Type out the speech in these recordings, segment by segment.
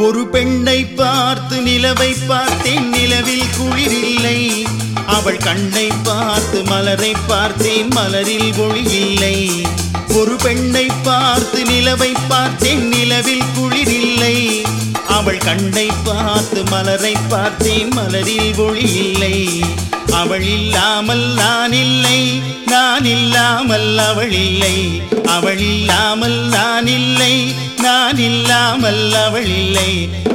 ஒரு பெண்ணை பார்த்து நிலவை பார்த்தேன் நிலவில் குளிரில்லை அவள் கண்ணை பார்த்து மலரை பார்த்தேன் மலரில் ஒளி இல்லை ஒரு பெண்ணை பார்த்து நிலவை பார்த்தேன் நிலவில் குளிரில்லை அவள் கண்ணை பார்த்து மலரை பார்த்தேன் மலரில் ஒளி இல்லை அவள் இல்லாமல் நான் இல்லை நான் இல்லாமல் அவள் இல்லை அவள் இல்லாமல் நான் இல்லை நான் இல்லாமல் அவள் இல்லை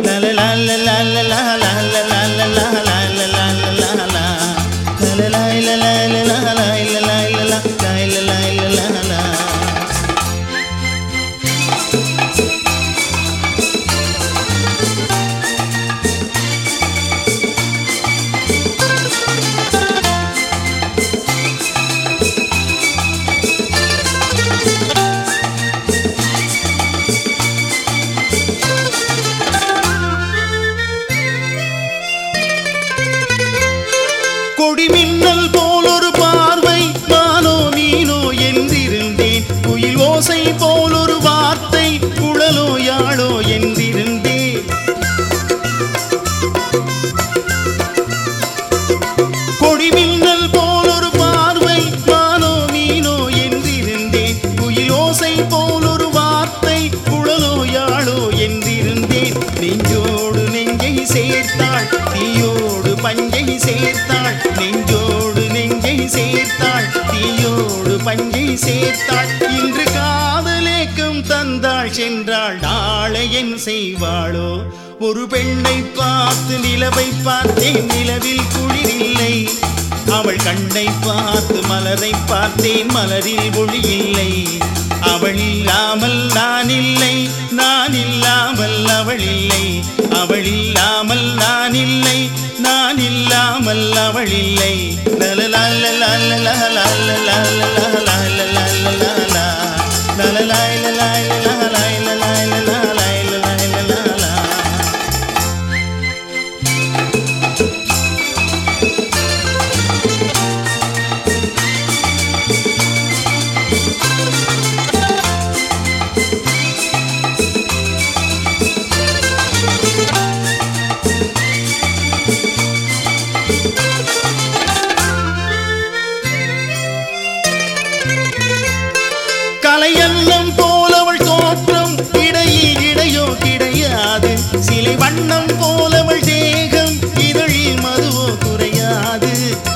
கொடி மின்னல் போல் ஒரு பார்வை நானோ நீனோ என்றிருந்தேன் குயில் ஓசை போல் ஒரு வார்த்தை குழலோ யாழோ என்றிருந்தேன் கொடி மின்னல் போல் ஒரு பார்வை நானோ நீனோ என்றிருந்தேன் குயில் ஓசை போல் ஒரு வார்த்தை குழலோ யாழோ என்றிருந்தேன் நெஞ்சோடு நெஞ்சை சேர்த்தாள் தீயோடு பஞ்சை சேர்த்தாள் நெஞ்சோடு நெஞ்சை சேர்த்தாள் தீயோடு பஞ்சை சேர்த்தாள் இன்று காதலேக்கம் தந்தாள் சென்றாள் நாளை என் செய்வாளோ ஒரு பெண்ணை பார்த்து நிலவை பார்த்தேன் நிலவில் குளிரில்லை அவள் கண்ணை பார்த்து மலரை பார்த்தேன் மலரில் ஒளி இல்லை அவள் இல்லாமல் நான் இல்லை நான் இல்லாமல் அவள் இல்லை அவள் இல்லாமல் நான் இல்லை நான் இல்லாமல் அவள் இல்லை கலையல்லம் போல் அவள் தோற்றம் இடையில் இடையோ கிடையாது சிலை வண்ணம் போல் அவள் தேகம் இதழில் மதுவோ குறையாது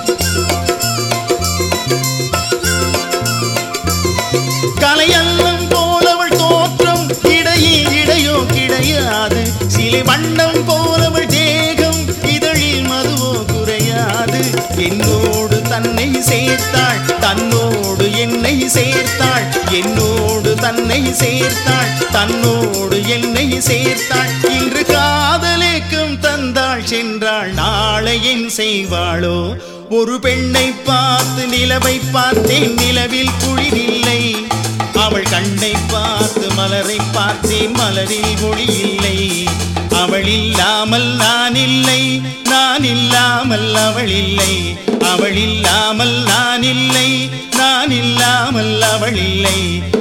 கலையல்லம் போல் அவள் தோற்றம் இடையில் இடையோ கிடையாது சிலை வண்ணம் போல் அவள் தேகம் இதழில் மதுவோ குறையாது என்னோடு தன்னை சேர்த்தாள் தன்னோடு என்னை சேர்த்தாள் என்னோடு தன்னை சேர்த்தாள் தன்னோடு என்னை சேர்த்தாள் இன்று காதலேக்கம் தந்தாள் சென்றாள் நாளை என் செய்வாளோ ஒரு பெண்ணை பார்த்து நிலவை பார்த்தேன் நிலவில் குளிரில்லை அவள் கண்ணை பார்த்து மலரை பார்த்தேன் மலரில் ஒளி இல்லை அவள் இல்லாமல் நான் இல்லை நான் இல்லாமல் அவள் இல்லை அவள் இல்லாமல் நான் இல்லை நான் இல்லாமல் அவள் இல்லை